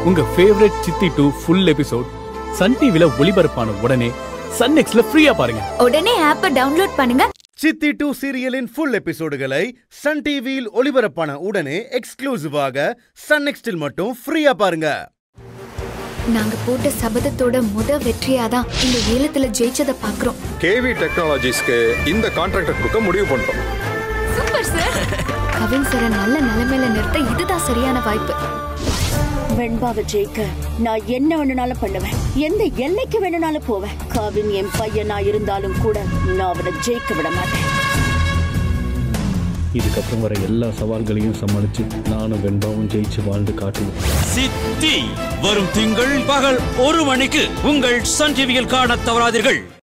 உங்க ஃபேவரட் சித்தி two full episode Sun டிவில ஒளிபரப்பான உடனே சன் நெக்ஸ்ட்ல ஃப்ரீயா பாருங்க உடனே ஆப்பை டவுன்லோட் பண்ணுங்க சித்தி டூ சீரியலின் ஃபுல் எபிசோடுகளை சன் டிவியில் ஒளிபரப்பான உடனே எக்ஸ்க்ளூசிவாக சன் நெக்ஸ்டில் மட்டும் ஃப்ரீயா பாருங்க நாங்க போட்ட சபதத்தோட முத வெற்றியாதான் இந்த ஏலத்துல ஜெயிச்சதை பாக்குறோம் கேவி டெக்னாலஜிஸ்க்கு இந்த கான்ட்ராக்டை கொடுக்க முடிவு பண்ணிட்டோம் சூப்பர் சார் கவின் சாரை நல்ல நிலைமையில நிறுத்த இதுதான் சரியான வாய்ப்பு வெண்பாவை ஜெயிக்க நான் என்ன வேணும்னாலும் பண்ணுவேன் எந்த எல்லைக்கு வேணும்னாலும் போவேன் கவின் என் பையனா இருந்தாலும் கூட நான் அவனை ஜெயிக்க விட மாட்டேன் இதுக்கப்புறம் வர எல்லா சவால்களையும் சமாளித்து நானும் வெண்பாவும் ஜெயிச்சு வாழ்ந்து காட்டுவோம் சித்தி வரும் திங்கள் பகல் ஒரு மணிக்கு உங்கள் சன் டிவியில் காணத் தவறாதீர்கள்